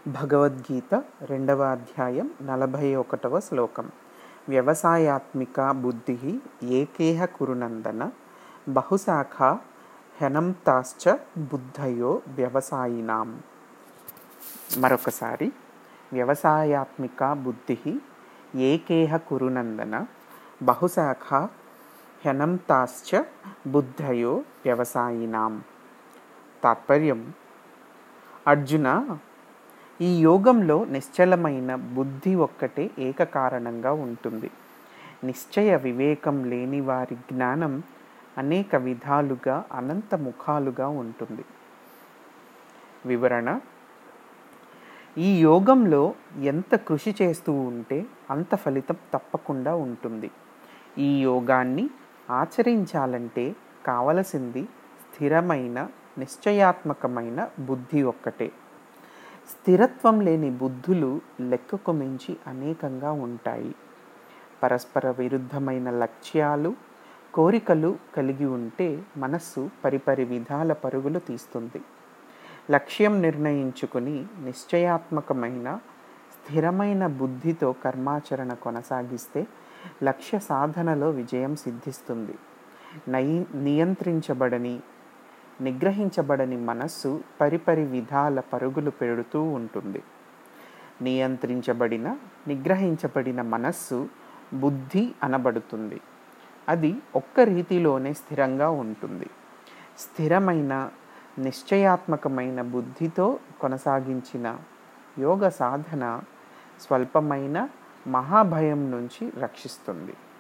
భగవద్గీత రెండవ అధ్యాయం నలభై ఒకటవ శ్లోకం వ్యవసాయాత్మిక బుద్ధి ఏకేహ కురునందన బహుశాఖ హెనంతాశ్చ బుద్ధయో వ్యవసాయినాం మరొకసారి వ్యవసాయాత్మిక బుద్ధి ఏకేహ కురునందన బహుశాఖ హెనంతాశ్చ బుద్ధయో వ్యవసాయినాం తాత్పర్యం అర్జున ఈ యోగంలో నిశ్చలమైన బుద్ధి ఒక్కటే ఏకకారణంగా ఉంటుంది నిశ్చయ వివేకం లేని వారి జ్ఞానం అనేక విధాలుగా అనంత ముఖాలుగా ఉంటుంది వివరణ ఈ యోగంలో ఎంత కృషి చేస్తూ ఉంటే అంత ఫలితం తప్పకుండా ఉంటుంది ఈ యోగాన్ని ఆచరించాలంటే కావలసింది స్థిరమైన నిశ్చయాత్మకమైన బుద్ధి ఒక్కటే స్థిరత్వం లేని బుద్ధులు లెక్కకు మించి అనేకంగా ఉంటాయి పరస్పర విరుద్ధమైన లక్ష్యాలు కోరికలు కలిగి ఉంటే మనస్సు పరిపరి విధాల పరుగులు తీస్తుంది లక్ష్యం నిర్ణయించుకుని నిశ్చయాత్మకమైన స్థిరమైన బుద్ధితో కర్మాచరణ కొనసాగిస్తే లక్ష్య సాధనలో విజయం సిద్ధిస్తుంది నై నియంత్రించబడని నిగ్రహించబడని మనస్సు పరిపరి విధాల పరుగులు పెడుతూ ఉంటుంది నియంత్రించబడిన నిగ్రహించబడిన మనస్సు బుద్ధి అనబడుతుంది అది ఒక్క రీతిలోనే స్థిరంగా ఉంటుంది స్థిరమైన నిశ్చయాత్మకమైన బుద్ధితో కొనసాగించిన యోగ సాధన స్వల్పమైన మహాభయం నుంచి రక్షిస్తుంది